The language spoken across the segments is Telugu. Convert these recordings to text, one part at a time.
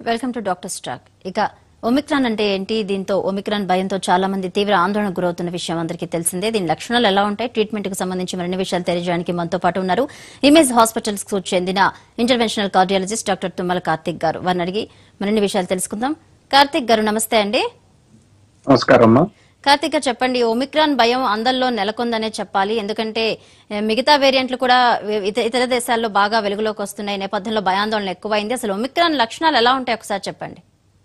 వెల్కమ్ టు డాక్టర్ స్టాక్ ఇక ఒమిక్రాన్ అంటే ఏంటి దీంతో ఒమిక్రాన్ భయంతో చాలా మంది తీవ్ర ఆందోళనకు గురవుతున్న విషయం అందరికీ తెలిసిందే దీని లక్షణాలు ఎలా ఉంటాయి ట్రీట్మెంట్ కు సంబంధించి మరిన్ని విషయాలు తెలియజేయడానికి మనతో పాటు ఉన్నారు ఇమేజ్ హాస్పిటల్స్ కు చెందిన interventional cardiologist doctor Tummala Karthik గారు వారిని అడిగి మరిన్ని విషయాలు తెలుసుకుందాం కార్తిక్ గారు నమస్తే అండి నమస్కారం అమ్మా కార్తిక్ గారు చెప్పండి ఒమిక్రాన్ భయం అందరిలో నెలకొందనే చెప్పాలి ఎందుకంటే ఏ, మిగతా వేరియంట్లు కూడా ఇత- ఇతర దేశాల్లో బాగా వెలుగులోకి వస్తున్నాయి ఈ నేపథ్యంలో భయాందోళన ఎక్కువైంది అసలు ఒమిక్రాన్ లక్షణాలు ఎలా ఉంటాయి ఒకసారి చెప్పండి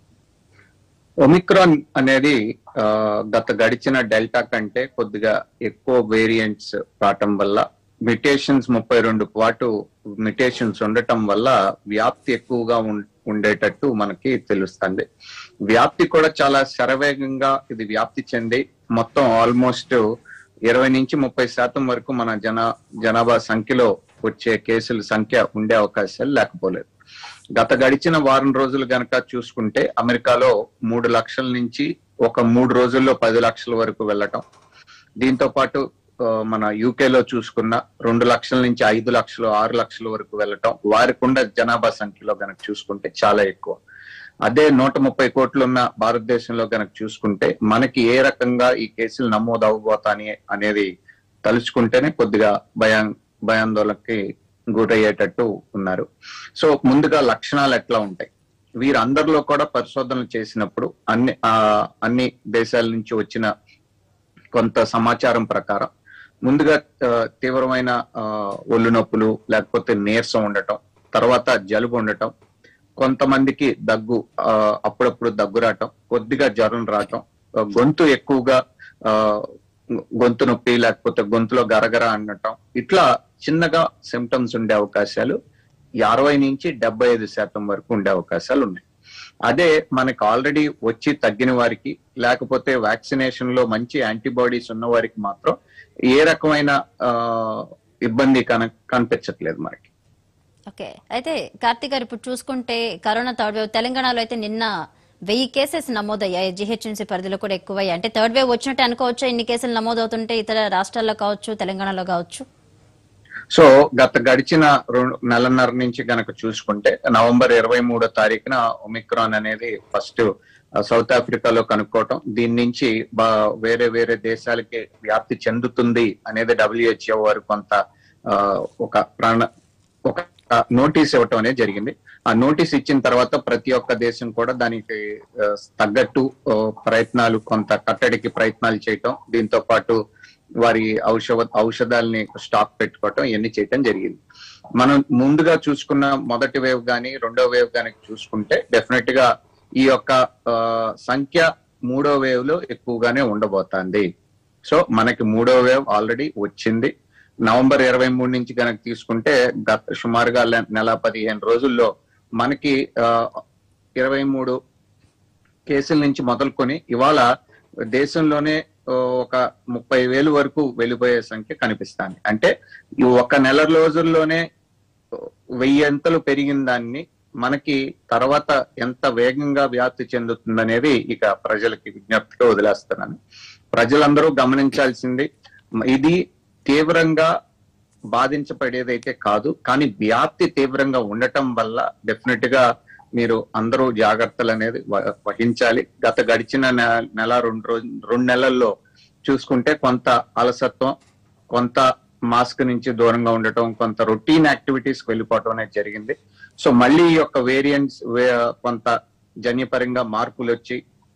ఒమిక్రాన్ అనేది ఆ, గత గడిచిన డెల్టా కంటే కొద్దిగా ఎక్కువ వేరియంట్స్ రావటం వల్ల మిటేషన్స్ ముప్పై రెండు పాటు మిటేషన్స్ ఉండటం వల్ల వ్యాప్తి ఎక్కువగా ఉం- ఉండేటట్టు మనకి తెలుస్తుంది వ్యాప్తి కూడా చాలా శరవేగంగా ఇది వ్యాప్తి చెంది మొత్తం ఆల్మోస్ట్ ఇరవై నుంచి ముప్పై శాతం వరకు మన జన జనాభా సంఖ్యలో వచ్చే కేసుల సంఖ్య ఉండే అవకాశాలు లేకపోలేదు గత గడిచిన వారం రోజులు గనక చూసుకుంటే అమెరికాలో మూడు లక్షల నుంచి ఒక మూడు రోజుల్లో పది లక్షల వరకు వెళ్ళటం దీంతో పాటు ఆ, మన యూకేలో చూసుకున్న రెండు లక్షల నుంచి ఐదు లక్షలు ఆరు లక్షల వరకు వెళ్ళటం వారికి ఉన్న జనాభా సంఖ్యలో గనక చూసుకుంటే చాలా ఎక్కువ అదే నూట ముప్పై కోట్లు ఉన్న భారతదేశంలో గనక చూసుకుంటే మనకి ఏ రకంగా ఈ కేసులు నమోదు అవ్వబోతాని అనేది తలుచుకుంటేనే కొద్దిగా భయా భయాందోళనకి గురయ్యేటట్టు ఉన్నారు సో ముందుగా లక్షణాలు ఎట్లా ఉంటాయి వీరందరిలో కూడా పరిశోధనలు చేసినప్పుడు అన్ని ఆ, అన్ని దేశాల నుంచి వచ్చిన కొంత సమాచారం ప్రకారం ముందుగా ఆ, తీవ్రమైన ఆ, ఒళ్ళు నొప్పులు లేకపోతే నీరసం ఉండటం తర్వాత జలుబు ఉండటం కొంతమందికి దగ్గు ఆ, అప్పుడప్పుడు దగ్గు రావటం కొద్దిగా జ్వరం రావటం ఆ, గొంతు ఎక్కువగా ఆ, గొంతు నొప్పి లేకపోతే గొంతులో గరగర అనటం ఇట్లా చిన్నగా సిమ్టమ్స్ ఉండే అవకాశాలు అరవై నుంచి డెబ్బై ఐదు శాతం వరకు ఉండే అవకాశాలు ఉన్నాయి అదే మనకు ఆల్రెడీ వచ్చి తగ్గిన వారికి లేకపోతే వ్యాక్సినేషన్ లో మంచి యాంటీబాడీస్ ఉన్న వారికి మాత్రం ఏ రకమైన ఆ, ఇబ్బంది కన కనిపించట్లేదు మనకి ఓకే అయితే కార్తీక్ గారు ఇప్పుడు చూసుకుంటే కరోనా థర్డ్ వేవ్ తెలంగాణలో అయితే నిన్న వెయ్యి కేసెస్ నమోదయ్యాయి జిహెచ్ఎంసీ పరిధిలో కూడా ఎక్కువయ్యాయి అంటే థర్డ్ వేవ్ వచ్చినట్టు అనుకోవచ్చు ఇన్ని కేసులు నమోదవుతుంటే ఇతర రాష్ట్రాల్లో కావచ్చు తెలంగాణలో కావచ్చు సో గత గడిచిన రెండు నెలన్నర నుంచి గనక చూసుకుంటే నవంబర్ ఇరవై మూడో తారీఖున ఒమిక్రాన్ అనేది ఫస్ట్ సౌత్ ఆఫ్రికాలో కనుక్కోవటం దీని నుంచి బా- వేరే వేరే దేశాలకి వ్యాప్తి చెందుతుంది అనేది డబ్ల్యూహెచ్ఓ వారు కొంత ఆ, ఒక ప్రాణ ఒక నోటీస్ ఇవ్వటం అనేది జరిగింది ఆ నోటీస్ ఇచ్చిన తర్వాత ప్రతి ఒక్క దేశం కూడా దానికి ఆ, తగ్గట్టు ఆ, ప్రయత్నాలు కొంత కట్టడికి ప్రయత్నాలు చేయటం దీంతో పాటు వారి ఔషధ ఔషధాలని స్టాక్ పెట్టుకోవటం ఇవన్నీ చేయటం జరిగింది మనం ముందుగా చూసుకున్న మొదటి వేవ్ గాని రెండో వేవ్ గాని చూసుకుంటే డెఫినెట్ గా ఈ యొక్క ఆ, సంఖ్య మూడో వేవ్ లో ఎక్కువగానే ఉండబోతోంది సో మనకి మూడో వేవ్ ఆల్రెడీ వచ్చింది నవంబర్ ఇరవై మూడు నుంచి కనుక తీసుకుంటే గత సుమారుగా లె- నెల పదిహేను రోజుల్లో మనకి ఆ, ఇరవై మూడు కేసుల నుంచి మొదలుకొని ఇవాళ దేశంలోనే ఆ, ఒక ముప్పై వేలు వరకు వెళ్ళిపోయే సంఖ్య కనిపిస్తాంది అంటే ఈ ఒక నెల రోజుల్లోనే వెయ్యి ఎంతలు పెరిగిన దాన్ని మనకి తర్వాత ఎంత వేగంగా వ్యాప్తి చెందుతుందనేది ఇక ప్రజలకి విజ్ఞప్తిగా వదిలేస్తున్నాను ప్రజలందరూ గమనించాల్సింది ఇది తీవ్రంగా బాధించబడేదైతే కాదు కానీ వ్యాప్తి తీవ్రంగా ఉండటం వల్ల డెఫినెట్ గా మీరు అందరూ జాగ్రత్తలు అనేది వ- వహించాలి గత గడిచిన నె- నెల రెండు రోజు రెండు నెలల్లో చూసుకుంటే కొంత అలసత్వం కొంత మాస్క్ నుంచి దూరంగా ఉండటం కొంత రొటీన్ యాక్టివిటీస్ వెళ్ళిపోవటం అనేది జరిగింది సో మళ్ళీ ఈ యొక్క వేరియంట్స్ కొంత జన్యపరంగా మార్పులు వచ్చి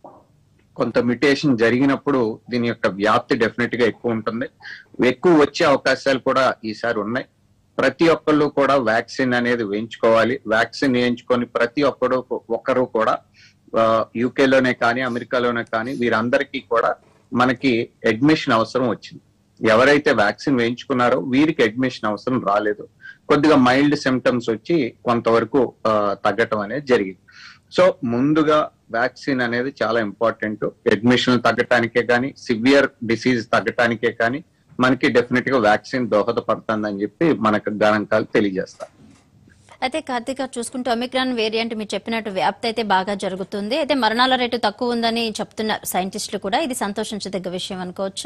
కొంత మ్యుటేషన్ జరిగినప్పుడు దీని యొక్క వ్యాప్తి డెఫినెట్ గా ఎక్కువ ఉంటుంది ఎక్కువ వచ్చే అవకాశాలు కూడా ఈసారి ఉన్నాయి ప్రతి ఒక్కళ్ళు కూడా వ్యాక్సిన్ అనేది వేయించుకోవాలి వ్యాక్సిన్ వేయించుకొని ప్రతి ఒక్కడు ఒక్కరు కూడా యూకేలోనే కానీ అమెరికాలోనే కానీ వీరందరికీ కూడా మనకి అడ్మిషన్ అవసరం వచ్చింది ఎవరైతే వ్యాక్సిన్ వేయించుకున్నారో వీరికి అడ్మిషన్ అవసరం రాలేదు కొద్దిగా మైల్డ్ సిమ్టమ్స్ వచ్చి కొంతవరకు ఆ, తగ్గటం అనేది జరిగింది సో ముందుగా వ్యాక్సిన్ అనేది చాలా ఇంపార్టెంట్ అడ్మిషన్ తగ్గటానికే కానీ సివియర్ డిసీజ్ తగ్గటానికే కానీ మనకి డెఫినెట్ గా వ్యాక్సిన్ దోహదపడుతుందని చెప్పి మనకు గణాంకాలు తెలియజేస్తారు అయితే కార్తీక్ గారు చూసుకుంటే ఒమిక్రాన్ వేరియంట్ మీరు చెప్పినట్టు వ్యాప్తి అయితే బాగా జరుగుతుంది అయితే మరణాల రేటు తక్కువ ఉందని చెప్తున్నారు సైంటిస్టులు కూడా ఇది సంతోషించదగ్గ విషయం అనుకోవచ్చా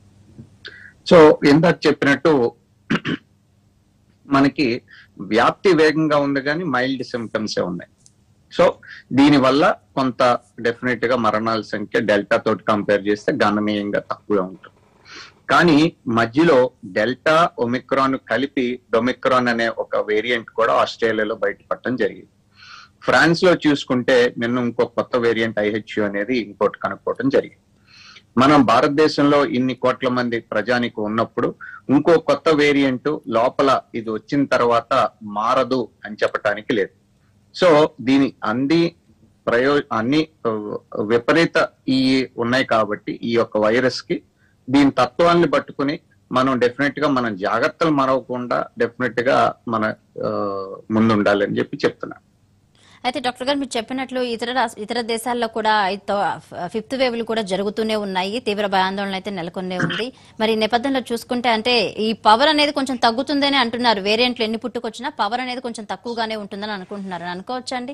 సో ఇందాక చెప్పినట్టు మనకి వ్యాప్తి వేగంగా ఉంది కానీ మైల్డ్ సిమ్టమ్స్ ఉన్నాయి సో దీని వల్ల కొంత డెఫినెట్ గా మరణాల సంఖ్య డెల్టా తోటి కంపేర్ చేస్తే గణనీయంగా తక్కువే ఉంటుంది కానీ మధ్యలో డెల్టా ఒమిక్రాన్ కలిపి డొమిక్రాన్ అనే ఒక వేరియంట్ కూడా ఆస్ట్రేలియాలో బయటపడటం జరిగింది ఫ్రాన్స్ లో చూసుకుంటే నిన్న ఇంకో కొత్త వేరియంట్ ఐహెచ్యు అనేది ఇంకోటి కనుక్కోవటం జరిగింది మనం భారతదేశంలో ఇన్ని కోట్ల మంది ప్రజానికి ఉన్నప్పుడు ఇంకో కొత్త వేరియంట్ లోపల ఇది వచ్చిన తర్వాత మారదు అని చెప్పటానికి లేదు సో దీని అన్ని ప్రయో అన్ని ఆ, విపరీత ఈ ఉన్నాయి కాబట్టి ఈ యొక్క వైరస్ కి దీని తత్వాన్ని పట్టుకుని మనం డెఫినెట్ గా మనం జాగ్రత్తలు మరవకుండా డెఫినెట్ గా మన ఆ, ముందుండాలని చెప్పి చెప్తున్నాను అయితే డాక్టర్ గారు మీరు చెప్పినట్లు ఇతర రాస్- ఇతర దేశాల్లో కూడా ఫిఫ్త్ వేవ్లు కూడా జరుగుతూనే ఉన్నాయి తీవ్ర భయాందోళన అయితే నెలకొనే ఉంది మరి ఈ నేపథ్యంలో చూసుకుంటే అంటే ఈ పవర్ అనేది కొంచెం తగ్గుతుందని అంటున్నారు వేరియంట్లు ఎన్ని పుట్టుకొచ్చినా పవర్ అనేది కొంచెం తక్కువగానే ఉంటుందని అనుకుంటున్నారు అనుకోవచ్చా అండి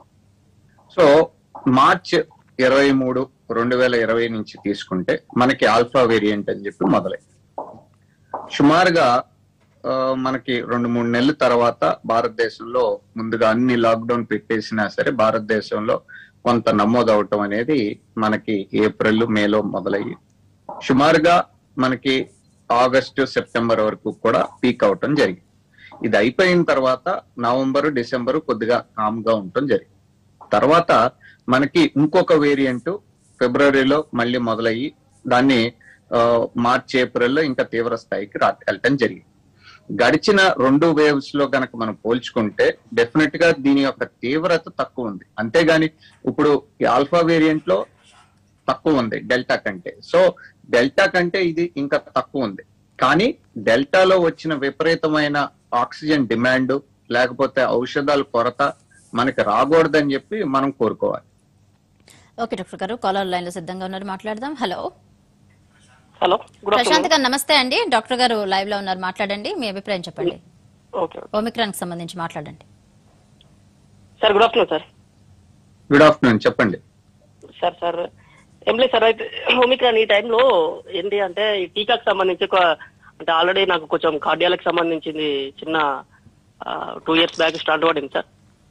సో మార్చ్ ఇరవై మూడు రెండు వేల ఇరవై నుంచి తీసుకుంటే మనకి ఆల్ఫా వేరియంట్ అని చెప్పి మొదలై సుమారుగా ఆ, మనకి రెండు మూడు నెలల తర్వాత భారతదేశంలో ముందుగా అన్ని లాక్డౌన్ పెట్టేసినా సరే భారతదేశంలో కొంత నమోదు అవటం అనేది మనకి ఏప్రిల్ మేలో మొదలయ్యి సుమారుగా మనకి ఆగస్టు సెప్టెంబర్ వరకు కూడా పీక్ అవటం జరిగింది ఇది అయిపోయిన తర్వాత నవంబర్ డిసెంబర్ కొద్దిగా కామ్ గా ఉండటం జరిగింది తర్వాత మనకి ఇంకొక వేరియంట్ ఫిబ్రవరిలో మళ్ళీ మొదలయ్యి దాన్ని ఆ, మార్చ్ ఏప్రిల్లో ఇంకా తీవ్ర స్థాయికి రా వెళ్ళటం జరిగింది గడిచిన రెండు వేవ్స్ లో గనక మనం పోల్చుకుంటే డెఫినెట్ గా దీని యొక్క తీవ్రత తక్కువ ఉంది అంతేగాని ఇప్పుడు ఈ ఆల్ఫా వేరియంట్ లో తక్కువ ఉంది డెల్టా కంటే సో డెల్టా కంటే ఇది ఇంకా తక్కువ ఉంది కానీ డెల్టాలో వచ్చిన విపరీతమైన ఆక్సిజన్ డిమాండ్ లేకపోతే ఔషధాల కొరత మనకి రాకూడదని చెప్పి మనం కోరుకోవాలి ఓకే డాక్టర్ గారు కాలర్ లైన్ లో సిద్ధంగా ఉన్నారు మాట్లాడదాం hello hello good Prashanth afternoon గారు నమస్తే అండి డాక్టర్ గారు లైవ్ లో ఉన్నారు మాట్లాడండి మీ అభిప్రాయం చెప్పండి ఓకే ఓమిక్రాన్ కి సంబంధించి మాట్లాడండి sir good afternoon sir good afternoon చెప్పండి సార్ సార్ ఏం లేదు సార్ అయితే ఒమిక్రాన్ ఈ టైంలో ఏంటి అంటే ఈ టీకాకి సంబంధించి ఒక అంటే ఆల్రెడీ నాకు కొంచెం కార్డియాలకు సంబంధించింది చిన్న టూ ఇయర్స్ బ్యాక్ స్టార్ట్ పడింది సార్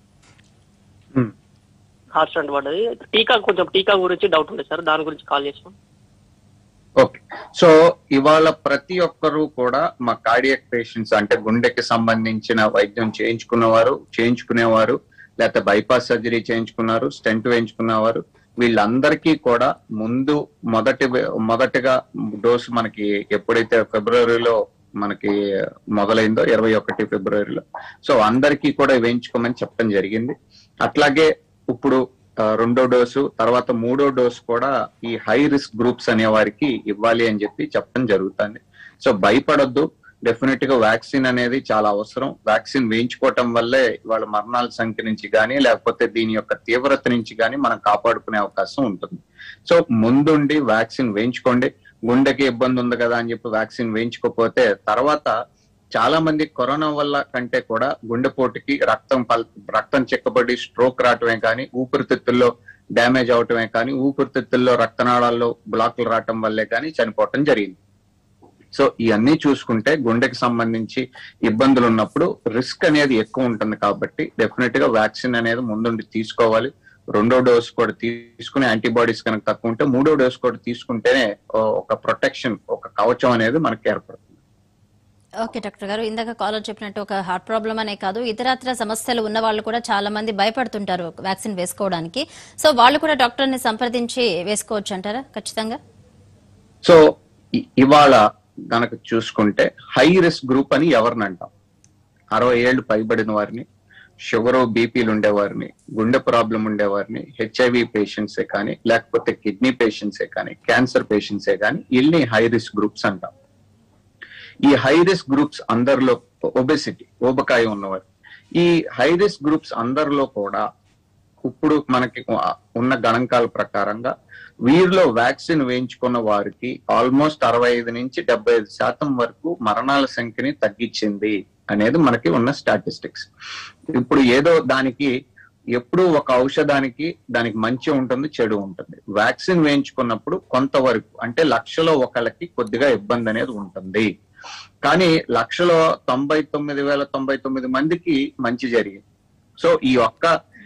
Hmm. హార్ట్ స్టాండ్ పడ్డది టీకా కొంచెం టీకా గురించి డౌట్ ఉంది సార్ దాని గురించి కాల్ చేసాం ఓకే సో ఇవాళ ప్రతి ఒక్కరూ కూడా మా కార్డియక్ పేషెంట్స్ అంటే గుండెకి సంబంధించిన వైద్యం చేయించుకున్నవారు చేయించుకునేవారు లేకపోతే బైపాస్ సర్జరీ చేయించుకున్నారు స్టెంట్ వేయించుకున్నవారు వీళ్ళందరికీ కూడా ముందు మొదటి వే- మొదటిగా డోసు మనకి ఎప్పుడైతే ఫిబ్రవరిలో మనకి మొదలైందో ఇరవై ఒకటి ఫిబ్రవరిలో సో అందరికీ కూడా వేయించుకోమని చెప్పడం జరిగింది అట్లాగే ఇప్పుడు ఆ, రెండో డోసు తర్వాత మూడో డోసు కూడా ఈ హై రిస్క్ గ్రూప్స్ అనే వారికి ఇవ్వాలి అని చెప్పి చెప్పడం జరుగుతుంది సో భయపడొద్దు డెఫినెట్ గా వ్యాక్సిన్ అనేది చాలా అవసరం వ్యాక్సిన్ వేయించుకోవటం వల్లే వాళ్ళ మరణాల సంఖ్య నుంచి కానీ లేకపోతే దీని యొక్క తీవ్రత నుంచి కానీ మనం కాపాడుకునే అవకాశం ఉంటుంది సో ముందుండి వ్యాక్సిన్ వేయించుకోండి గుండెకి ఇబ్బంది ఉంది కదా అని చెప్పి వ్యాక్సిన్ వేయించుకోకపోతే తర్వాత చాలా మంది కరోనా వల్ల కంటే కూడా గుండెపోటుకి రక్తం పల్- రక్తం చిక్కబడి స్ట్రోక్ రావటమే కానీ ఊపిరితిత్తుల్లో డ్యామేజ్ అవటమే కానీ ఊపిరితిత్తుల్లో రక్తనాళాల్లో బ్లాక్లు రావటం వల్లే కానీ చనిపోవటం జరిగింది సో ఇవన్నీ చూసుకుంటే గుండెకి సంబంధించి ఇబ్బందులు ఉన్నప్పుడు రిస్క్ అనేది ఎక్కువ ఉంటుంది కాబట్టి డెఫినెట్ గా వ్యాక్సిన్ అనేది ముందుండి తీసుకోవాలి రెండో డోస్ కూడా తీసుకుని యాంటీబాడీస్ కనుక తక్కువ ఉంటే మూడో డోస్ కూడా తీసుకుంటేనే ఓ- ఒక ప్రొటెక్షన్ ఒక కవచం అనేది మనకి ఏర్పడుతుంది ఓకే డాక్టర్ గారు ఇందాక కాలర్ చెప్పినట్టు ఒక హార్ట్ ప్రాబ్లం అనే కాదు ఇతరత్ర సమస్యలు ఉన్న వాళ్ళు కూడా చాలా మంది భయపడుతుంటారు వ్యాక్సిన్ వేసుకోవడానికి సో వాళ్ళు కూడా డాక్టర్ ని సంప్రదించి వేసుకోవచ్చు అంటారా ఖచ్చితంగా సో ఇ- ఇవాళ గనక చూసుకుంటే హై రిస్క్ గ్రూప్ అని ఎవరిని అంటాం అరవై ఏళ్ళు పైబడిన వారిని షుగర్ బీపీలు ఉండేవారిని గుండె ప్రాబ్లం ఉండేవారిని హెచ్ఐవి పేషెంట్సే కానీ లేకపోతే కిడ్నీ పేషెంట్సే కానీ క్యాన్సర్ పేషెంట్సే కానీ వీళ్ళని హై రిస్క్ గ్రూప్స్ అంటాం ఈ హై రిస్క్ గ్రూప్స్ అందరిలో ఒబెసిటీ ఊబకాయం ఉన్నవారు ఈ హై రిస్క్ గ్రూప్స్ అందరిలో కూడా ఇప్పుడు మనకి ఉన్న గణాంకాల ప్రకారంగా వీరిలో వ్యాక్సిన్ వేయించుకున్న వారికి ఆల్మోస్ట్ అరవై ఐదు నుంచి డెబ్బై ఐదు శాతం వరకు మరణాల సంఖ్యని తగ్గించింది అనేది మనకి ఉన్న స్టాటిస్టిక్స్ ఇప్పుడు ఏదో దానికి ఎప్పుడు ఒక ఔషధానికి దానికి మంచి ఉంటుంది చెడు ఉంటుంది వ్యాక్సిన్ వేయించుకున్నప్పుడు కొంతవరకు అంటే లక్షలో ఒకళ్ళకి కొద్దిగా ఇబ్బంది అనేది ఉంటుంది కానీ లక్షలో తొంభై తొమ్మిది వేల తొంభై తొమ్మిది మందికి మంచి జరిగింది సో ఈ ఒక్క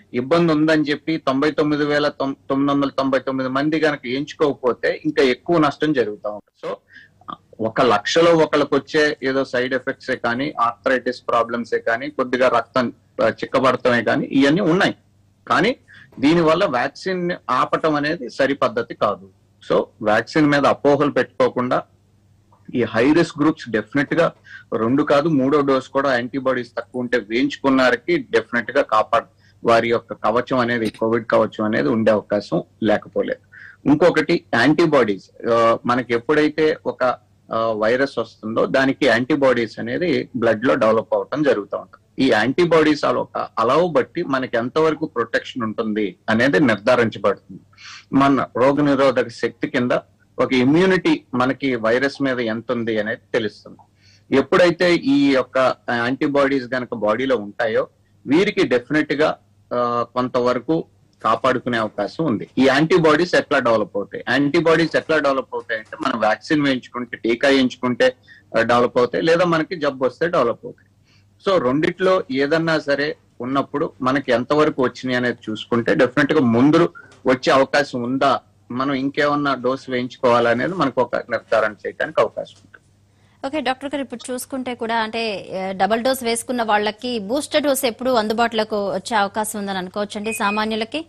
ఇబ్బంది ఉందని చెప్పి తొంభై తొమ్మిది వేల తొమ్- తొమ్మిది వందల తొంభై తొమ్మిది మంది కనుక ఎంచుకోకపోతే ఇంకా ఎక్కువ నష్టం జరుగుతా ఉంటుంది సో ఒక లక్షలో ఒకళ్ళకి వచ్చే ఏదో సైడ్ ఎఫెక్ట్సే కానీ ఆర్థరైటిస్ ప్రాబ్లమ్సే కానీ కొద్దిగా రక్తం ఆ, చిక్కబడటమే కానీ ఇవన్నీ ఉన్నాయి కానీ దీనివల్ల వ్యాక్సిన్ ఆపటం అనేది సరి పద్ధతి కాదు సో వ్యాక్సిన్ మీద అపోహలు పెట్టుకోకుండా ఈ హై రిస్క్ గ్రూప్స్ డెఫినెట్ గా రెండు కాదు మూడో డోస్ కూడా యాంటీబాడీస్ తక్కువ ఉంటే వేయించుకున్నారకి డెఫినెట్ గా కాపాడు వారి యొక్క కవచం అనేది కోవిడ్ కవచం అనేది ఉండే అవకాశం లేకపోలేదు ఇంకొకటి యాంటీబాడీస్ మనకి ఎప్పుడైతే ఒక వైరస్ వస్తుందో దానికి యాంటీబాడీస్ అనేది బ్లడ్ లో డెవలప్ అవటం జరుగుతూ ఉంటుంది ఈ యాంటీబాడీస్ ఒక అలవ్ బట్టి మనకి ఎంతవరకు ప్రొటెక్షన్ ఉంటుంది అనేది నిర్ధారించబడుతుంది మన రోగ నిరోధక శక్తి కింద ఒక ఇమ్యూనిటీ మనకి వైరస్ మీద ఎంత ఉంది అనేది తెలుస్తుంది ఎప్పుడైతే ఈ యొక్క యాంటీబాడీస్ గనక బాడీలో ఉంటాయో వీరికి డెఫినెట్ గా ఆ, కొంతవరకు కాపాడుకునే అవకాశం ఉంది ఈ యాంటీబాడీస్ ఎట్లా డెవలప్ అవుతాయి యాంటీబాడీస్ ఎట్లా డెవలప్ అవుతాయి అంటే మనం వ్యాక్సిన్ వేయించుకుంటే టీకా వేయించుకుంటే డెవలప్ అవుతాయి లేదా మనకి జబ్బు వస్తే డెవలప్ అవుతాయి సో రెండిట్లో ఏదన్నా సరే ఉన్నప్పుడు మనకి ఎంతవరకు వచ్చినాయి అనేది చూసుకుంటే డెఫినెట్ గా ముందు వచ్చే అవకాశం ఉందా మనం ఇంకేమన్నా డోస్ వేయించుకోవాలనేది మనకు ఒక నిర్ధారణ చేయడానికి అవకాశం ఉంటుంది ఓకే డాక్టర్ గారు ఇప్పుడు చూసుకుంటే కూడా అంటే ఏ, డబుల్ డోస్ వేసుకున్న వాళ్ళకి బూస్టర్ డోస్ ఎప్పుడు అందుబాటులోకి వచ్చే అవకాశం ఉందని అనుకోవచ్చండి సామాన్యులకి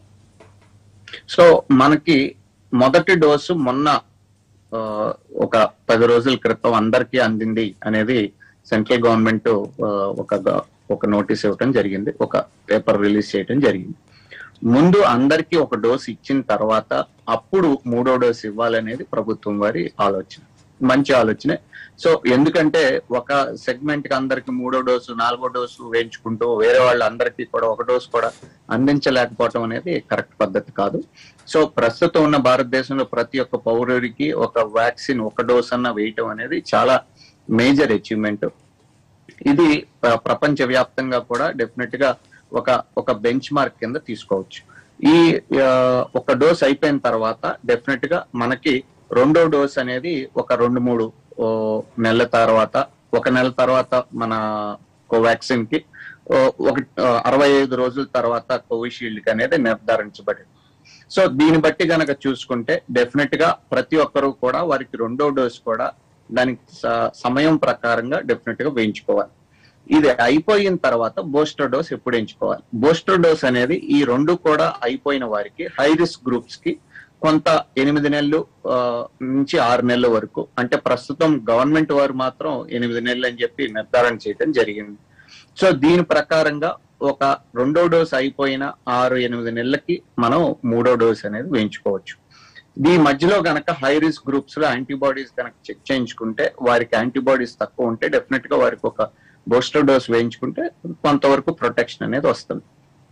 సో మనకి మొదటి డోసు మొన్న ఆ, ఒక పది రోజుల క్రితం అందరికీ అందింది అనేది సెంట్రల్ గవర్నమెంట్ ఆ, ఒక గ- ఒక నోటీస్ ఇవ్వటం జరిగింది ఒక పేపర్ రిలీజ్ చేయడం జరిగింది ముందు అందరికీ ఒక డోస్ ఇచ్చిన తర్వాత అప్పుడు మూడో డోస్ ఇవ్వాలనేది ప్రభుత్వం వారి ఆలోచన మంచి ఆలోచనే సో ఎందుకంటే ఒక సెగ్మెంట్ కి అందరికి మూడో డోసు నాలుగో డోసు వేయించుకుంటూ వేరే వాళ్ళందరికీ కూడా ఒక డోసు కూడా అందించలేకపోవటం అనేది కరెక్ట్ పద్ధతి కాదు సో ప్రస్తుతం ఉన్న భారతదేశంలో ప్రతి ఒక్క పౌరుడికి ఒక వ్యాక్సిన్ ఒక డోస్ అన్న వేయటం అనేది చాలా మేజర్ అచీవ్మెంట్ ఇది ప్ర- ప్రపంచ వ్యాప్తంగా కూడా డెఫినెట్ గా ఒక ఒక బెంచ్ మార్క్ కింద తీసుకోవచ్చు ఈ ఆ, ఒక డోస్ అయిపోయిన తర్వాత డెఫినెట్ గా మనకి రెండో డోస్ అనేది ఒక రెండు మూడు ఓ, నెలల తర్వాత ఒక నెల తర్వాత మన కోవాక్సిన్ కి ఓ, ఒక ఆ, అరవై ఐదు రోజుల తర్వాత కోవిషీల్డ్ కి అనేది నిర్ధారించబడింది సో దీన్ని బట్టి గనక చూసుకుంటే డెఫినెట్ గా ప్రతి ఒక్కరూ కూడా వారికి రెండో డోస్ కూడా దానికి స- సమయం ప్రకారంగా డెఫినెట్ గా వేయించుకోవాలి ఇది అయిపోయిన తర్వాత బూస్టర్ డోస్ ఎప్పుడు ఎంచుకోవాలి బూస్టర్ డోస్ అనేది ఈ రెండు కూడా అయిపోయిన వారికి హై రిస్క్ గ్రూప్స్ కి కొంత ఎనిమిది నెలలు ఆ, నుంచి ఆరు నెలల వరకు అంటే ప్రస్తుతం గవర్నమెంట్ వారు మాత్రం ఎనిమిది నెలలు అని చెప్పి నిర్ధారణ చేయడం జరిగింది సో దీని ప్రకారంగా ఒక రెండో డోస్ అయిపోయిన ఆరు ఎనిమిది నెలలకి మనం మూడో డోస్ అనేది వేయించుకోవచ్చు ఈ మధ్యలో గనక హై రిస్క్ గ్రూప్స్ లో యాంటీబాడీస్ కనుక చెక్ చేయించుకుంటే వారికి యాంటీబాడీస్ తక్కువ ఉంటే డెఫినెట్ గా వారికి ఒక బూస్టర్ డోస్ వేయించుకుంటే కొంతవరకు ప్రొటెక్షన్ అనేది వస్తుంది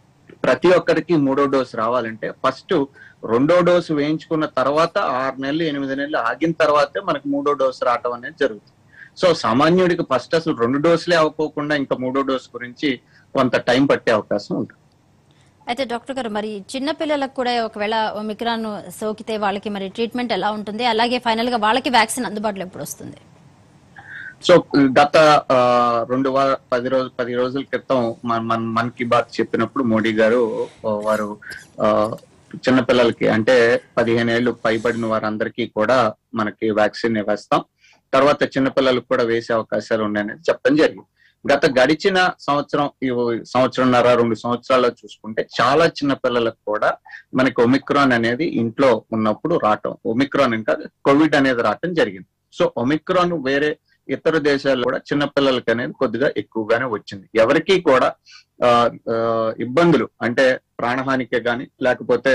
ప్రతి ఒక్కరికి మూడో డోస్ రావాలంటే ఫస్ట్ రెండో డోసు వేయించుకున్న తర్వాత ఆరు నెలలు ఎనిమిది నెలలు ఆగిన తర్వాతే మనకు మూడో డోసు రావటం అనేది జరుగుతుంది సో సామాన్యుడికి ఫస్ట్ అసలు రెండు డోసులే అవ్వకోకుండా ఇంకా మూడో డోసు గురించి కొంత టైం పట్టే అవకాశం ఉంటుంది అయితే డాక్టర్ గారు మరి చిన్న పిల్లలకు కూడా ఒకవేళ ఒమిక్రాన్ సోకితే వాళ్ళకి మరి ట్రీట్మెంట్ ఎలా ఉంటుంది అలాగే ఫైనల్ గా వాళ్ళకి వ్యాక్సిన్ అందుబాటులో ఎప్పుడు వస్తుంది సో గత ఆ, రెండు వార పది రోజు పది రోజుల క్రితం మన మన మన్ కీ బాత్ చెప్పినప్పుడు మోడీ గారు ఆ, వారు ఆ, చిన్నపిల్లలకి అంటే పదిహేను ఏళ్ళు పైబడిన వారందరికీ కూడా మనకి వ్యాక్సిన్ వేస్తాం తర్వాత చిన్నపిల్లలకు కూడా వేసే అవకాశాలు ఉన్నాయని చెప్పడం జరిగింది గత గడిచిన సంవత్సరం ఈ సంవత్సరంన్నర రెండు సంవత్సరాల్లో చూసుకుంటే చాలా చిన్న పిల్లలకు కూడా మనకి ఒమిక్రాన్ అనేది ఇంట్లో ఉన్నప్పుడు రావటం ఒమిక్రాన్ ఇంకా కోవిడ్ అనేది రావటం జరిగింది సో ఒమిక్రాన్ వేరే ఇతర దేశాల్లో కూడా చిన్నపిల్లలకి అనేది కొద్దిగా ఎక్కువగానే వచ్చింది ఎవరికి కూడా ఆ, ఆ, ఇబ్బందులు అంటే ప్రాణహానికే కానీ లేకపోతే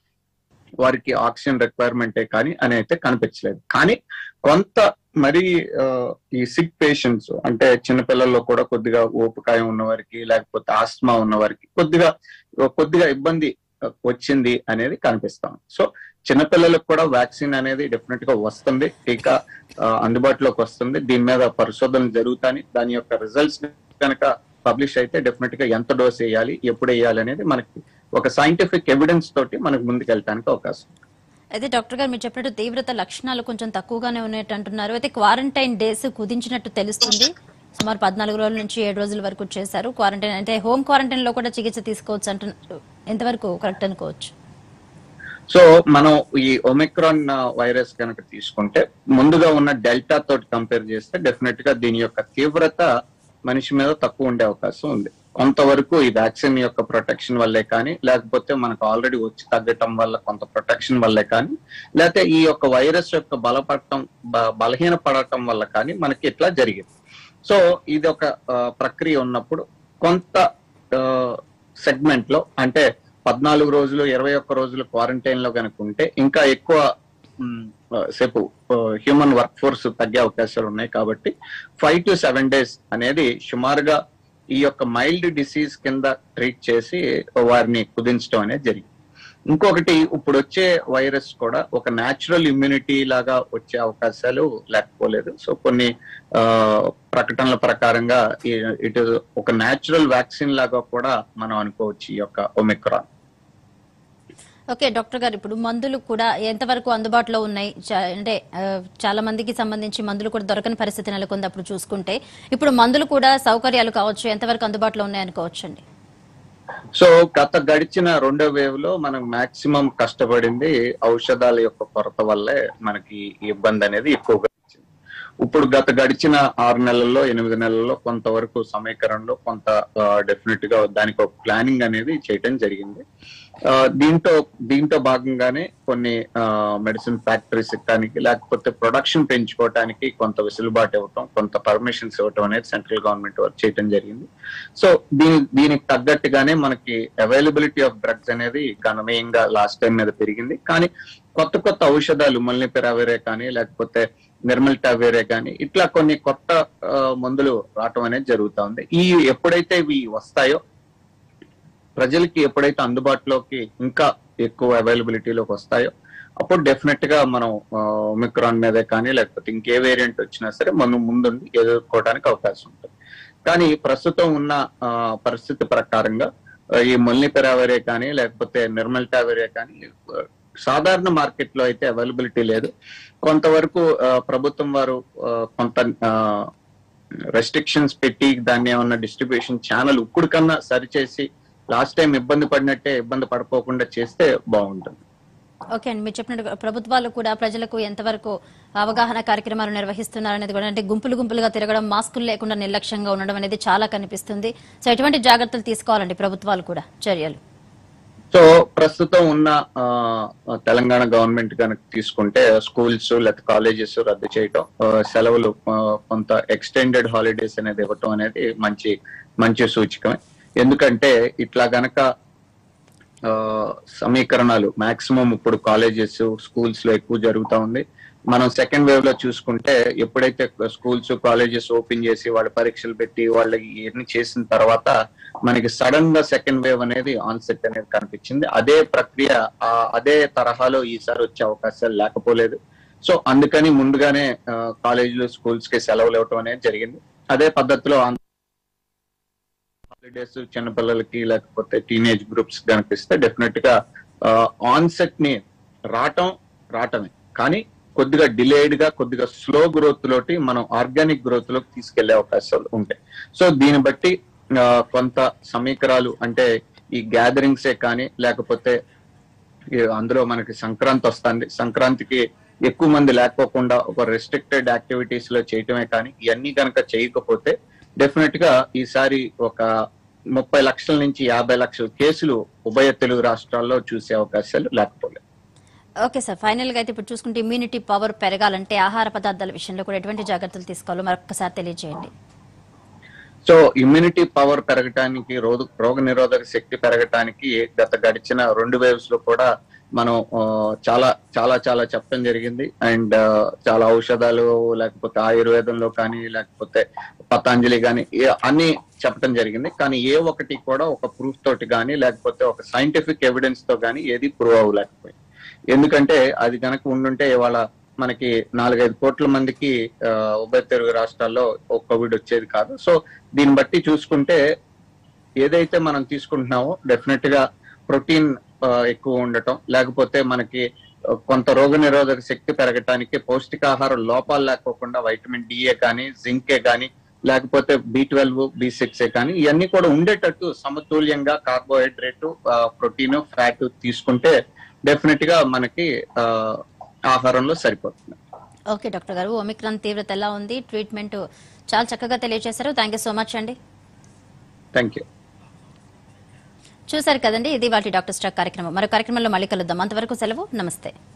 వారికి ఆక్సిజన్ రిక్వైర్మెంటే కానీ అని అయితే కనిపించలేదు కానీ కొంత మరి ఆ, ఈ సిక్ పేషెంట్స్ అంటే చిన్నపిల్లల్లో కూడా కొద్దిగా ఊపకాయం ఉన్న వారికి లేకపోతే ఆస్మా ఉన్న వారికి కొద్దిగా కొద్దిగా ఇబ్బంది ఆ, వచ్చింది అనేది కనిపిస్తాం సో చిన్నపిల్లలకు కూడా వ్యాక్సిన్ అనేది డెఫినెట్ గా వస్తుంది టీకా ఆ, అందుబాటులోకి వస్తుంది దీని మీద పరిశోధనలు జరుగుతాయి దాని యొక్క రిజల్ట్స్ కనుక పబ్లిష్ అయితే డెఫినెట్ గా ఎంత డోస్ వేయాలి ఎప్పుడు వేయాలి అనేది మనకి ఒక సైంటిఫిక్ ఎవిడెన్స్ తోటి మనకు ముందుకు వెళ్ళడానికి అవకాశం ఉంది. అయితే డాక్టర్ గారు మీరు చెప్పినట్టు తీవ్రత లక్షణాలు కొంచెం తక్కువగానే ఉన్నట్టు అంటున్నారు అయితే క్వారంటైన్ డేస్ కుదించినట్టు తెలుస్తుంది సుమారు పద్నాలుగు రోజుల నుంచి ఏడు రోజుల వరకు చేశారు క్వారంటైన్ అంటే హోమ్ క్వారంటైన్ లో కూడా చికిత్స తీసుకోవచ్చు అంటున్నారు ఎంతవరకు కరెక్ట్ అనుకోవచ్చు సో మనం ఈ ఒమిక్రాన్ వైరస్ కనుక తీసుకుంటే ముందుగా ఉన్న డెల్టా తోటి కంపేర్ చేస్తే డెఫినెట్ గా దీని యొక్క తీవ్రత మనిషి మీద తక్కువ ఉండే అవకాశం ఉంది కొంతవరకు ఈ వ్యాక్సిన్ యొక్క ప్రొటెక్షన్ వల్లే కానీ లేకపోతే మనకు ఆల్రెడీ వచ్చి తగ్గటం వల్ల కొంత ప్రొటెక్షన్ వల్లే కానీ లేకపోతే ఈ యొక్క వైరస్ యొక్క బలపడటం బ- బలహీన పడటం వల్ల కానీ మనకి ఇట్లా జరిగింది సో ఇది ఒక ఆ, ప్రక్రియ ఉన్నప్పుడు కొంత సెగ్మెంట్ లో అంటే పద్నాలుగు రోజులు ఇరవై ఒక్క రోజులు క్వారంటైన్ లో కనుక ఉంటే ఇంకా ఎక్కువ మ్, ఆ, సేపు హ్యూమన్ వర్క్ ఫోర్స్ తగ్గే అవకాశాలు ఉన్నాయి కాబట్టి ఫైవ్ టు సెవెన్ డేస్ అనేది సుమారుగా ఈ యొక్క మైల్డ్ డిసీజ్ కింద ట్రీట్ చేసి వారిని కుదించడం అనేది జరిగింది ఇంకొకటి ఇప్పుడు వచ్చే వైరస్ కూడా ఒక న్యాచురల్ ఇమ్యూనిటీ లాగా వచ్చే అవకాశాలు లేకపోలేదు సో కొన్ని ఆ, ప్రకటనల ప్రకారంగా ఈ- ఇటు ఒక న్యాచురల్ వ్యాక్సిన్ లాగా కూడా మనం అనుకోవచ్చు ఈ యొక్క ఒమిక్రాన్ ఓకే డాక్టర్ గారు ఇప్పుడు మందులు కూడా ఎంతవరకు అందుబాటులో ఉన్నాయి చా- అంటే ఆ, చాలా మందికి సంబంధించి మందులు కూడా దొరకని పరిస్థితి నెలకొంది అప్పుడు చూసుకుంటే ఇప్పుడు మందులు కూడా సౌకర్యాలు కావచ్చు ఎంతవరకు అందుబాటులో ఉన్నాయి అనుకోవచ్చండి సో గత గడిచిన రెండో వేవ్ లో మనం మాక్సిమం కష్టపడింది ఔషధాల యొక్క కొరత వల్లే మనకి ఈ ఇబ్బంది అనేది ఎక్కువగా వచ్చింది ఇప్పుడు గత గడిచిన ఆరు నెలల్లో ఎనిమిది నెలల్లో కొంతవరకు సమీకరణలో కొంత డెఫినెట్ గా దానికి ఒక ప్లానింగ్ అనేది చేయటం జరిగింది ఆ, దీంతో దీంతో భాగంగానే కొన్ని మెడిసిన్ ఫ్యాక్టరీస్ కానీ లేకపోతే ప్రొడక్షన్ పెంచుకోవడానికి కొంత వెసులుబాటు ఇవ్వటం కొంత పర్మిషన్స్ ఇవ్వటం అనేది సెంట్రల్ గవర్నమెంట్ వారు చేయటం జరిగింది సో దీని దీనికి తగ్గట్టుగానే మనకి అవైలబిలిటీ ఆఫ్ డ్రగ్స్ అనేది గణనీయంగా లాస్ట్ టైం మీద పెరిగింది కానీ కొత్త కొత్త ఔషధాలు మల్నిపిరావేరే కానీ లేకపోతే నిర్మల్ టావేరే కానీ ఇట్లా కొన్ని కొత్త ఆ, మందులు రావటం అనేది జరుగుతా ఉంది ఈ ఎప్పుడైతే ఇవి వస్తాయో ప్రజలకి ఎప్పుడైతే అందుబాటులోకి ఇంకా ఎక్కువ అవైలబిలిటీలోకి వస్తాయో అప్పుడు డెఫినెట్ గా మనం ఒమిక్రాన్ మీదే కానీ లేకపోతే ఇంకే వేరియంట్ వచ్చినా సరే మనం ముందుండి ఎదుర్కోవడానికి అవకాశం ఉంటుంది కానీ ప్రస్తుతం ఉన్న ఆ, పరిస్థితి ప్రకారంగా ఆ, ఈ మొల్నిపెరావరే కానీ లేకపోతే నిర్మల్ టావెరే కానీ ఆ, సాధారణ మార్కెట్ లో అయితే అవైలబిలిటీ లేదు కొంతవరకు ఆ, ప్రభుత్వం వారు ఆ, కొంత రెస్ట్రిక్షన్స్ పెట్టి దాన్ని ఏమన్నా డిస్ట్రిబ్యూషన్ ఛానల్ ఇప్పుడు కన్నా సరిచేసి లాస్ట్ టైం ఇబ్బంది పడినట్టే ఇబ్బంది పడిపోకుండా చేస్తే బాగుంటుంది ఓకే అండి మీరు చెప్పినట్టు ప్రభుత్వాలు కూడా ప్రజలకు ఎంతవరకు అవగాహన కార్యక్రమాలు నిర్వహిస్తున్నారు అనేది కూడా అంటే గుంపులు గుంపులుగా తిరగడం మాస్కులు లేకుండా నిర్లక్ష్యంగా ఉండడం అనేది చాలా కనిపిస్తుంది సో ఎటువంటి జాగ్రత్తలు తీసుకోవాలండి ప్రభుత్వాలు కూడా చర్యలు సో ప్రస్తుతం ఉన్న ఆ, తెలంగాణ గవర్నమెంట్ కనుక తీసుకుంటే స్కూల్స్ లేదా కాలేజెస్ రద్దు చేయటం ఆ, సెలవులు ఆ, కొంత ఎక్స్టెండెడ్ హాలిడేస్ అనేది ఇవ్వటం అనేది మంచి మంచి సూచకమే ఎందుకంటే ఇట్లా గనక ఆ, సమీకరణాలు మాక్సిమం ఇప్పుడు కాలేజెస్ స్కూల్స్ లో ఎక్కువ జరుగుతా ఉంది మనం సెకండ్ వేవ్ లో చూసుకుంటే ఎప్పుడైతే స్కూల్స్ కాలేజెస్ ఓపెన్ చేసి వాళ్ళ పరీక్షలు పెట్టి వాళ్ళకి ఇవన్నీ చేసిన తర్వాత మనకి సడన్ గా సెకండ్ వేవ్ అనేది ఆన్సెట్ అనేది కనిపించింది అదే ప్రక్రియ ఆ అదే తరహాలో ఈసారి వచ్చే అవకాశాలు లేకపోలేదు సో అందుకని ముందుగానే కాలేజీలు స్కూల్స్ కి సెలవులు ఇవ్వటం అనేది జరిగింది అదే పద్ధతిలో హాలిడేస్ చిన్నపిల్లలకి లేకపోతే టీనేజ్ గ్రూప్స్ కనిపిస్తే డెఫినెట్ గా ఆన్సెట్ ని రావటం రావటమే కానీ కొద్దిగా డిలేడ్ గా కొద్దిగా స్లో గ్రోత్ లోటి మనం ఆర్గానిక్ గ్రోత్ లోకి తీసుకెళ్లే అవకాశాలు ఉంటాయి సో దీన్ని బట్టి ఆ, కొంత సమీకరాలు అంటే ఈ గ్యాదరింగ్సే కానీ లేకపోతే ఈ అందులో మనకి సంక్రాంతి వస్తుంది సంక్రాంతికి ఎక్కువ మంది లేకోకుండా ఒక రెస్ట్రిక్టెడ్ యాక్టివిటీస్ లో చేయటమే కానీ ఇవన్నీ కనుక చేయకపోతే డెఫినెట్ గా ఈసారి ఒక ముప్పై లక్షల నుంచి యాభై లక్షల కేసులు ఉభయ తెలుగు రాష్ట్రాల్లో చూసే అవకాశాలు లేకపోలేదు ఓకే సార్ ఫైనల్ గా అయితే ఇప్పుడు చూసుకుంటే ఇమ్యూనిటీ పవర్ పెరగాలంటే ఆహార పదార్థాల విషయంలో కూడా ఎటువంటి జాగ్రత్తలు తీసుకోవాలో మరొకసారి తెలియజేయండి సో ఇమ్యూనిటీ పవర్ పెరగటానికి రోగ రోగ నిరోధక శక్తి పెరగటానికి గత గడిచిన రెండు వేవ్స్ లో కూడా మనం ఆ, చాలా చాలా చాలా చెప్పడం జరిగింది అండ్ చాలా ఔషధాలు లేకపోతే ఆయుర్వేదంలో కానీ లేకపోతే పతాంజలి కానీ అన్ని చెప్పడం జరిగింది కానీ ఏ ఒక్కటి కూడా ఒక ప్రూఫ్ తోటి కానీ లేకపోతే ఒక సైంటిఫిక్ ఎవిడెన్స్ తో కానీ ఏది ప్రూవ్ అవ్వలేకపోయింది ఎందుకంటే అది కనుక ఉండుంటే ఇవాళ మనకి నాలుగైదు కోట్ల మందికి ఆ, ఉభయ తెలుగు రాష్ట్రాల్లో ఒక కోవిడ్ వచ్చేది కాదు సో దీన్ని బట్టి చూసుకుంటే ఏదైతే మనం తీసుకుంటున్నామో డెఫినెట్ గా ప్రోటీన్ ఎక్కువ ఉండటం లేకపోతే మనకి ఆ, కొంత రోగ నిరోధక శక్తి పెరగటానికి పౌష్టికాహార లోపాలు లేకోకుండా వైటమిన్ డిఏ కానీ జింకే కానీ లేకపోతే బి ట్వెల్వ్ బి సిక్స్ కానీ ఇవన్నీ కూడా ఉండేటట్టు సమతుల్యంగా కార్బోహైడ్రేట్ ప్రోటీన్ ఫ్యాట్ తీసుకుంటే డెఫినెట్ గా మనకి ఆ, ఆహారంలో సరిపోతుంది ఓకే డాక్టర్ గారు ఒమిక్రాన్ తీవ్రత ఎలా ఉంది ట్రీట్మెంట్ చాలా చక్కగా తెలియజేశారు థ్యాంక్ యూ సో మచ్ అండి థ్యాంక్ యూ చూశారు కదండి ఇది వాటి డాక్టర్ స్టాక్ కార్యక్రమం మరో కార్యక్రమంలో మళ్ళీ కలుద్దాం అంతవరకు సెలవు నమస్తే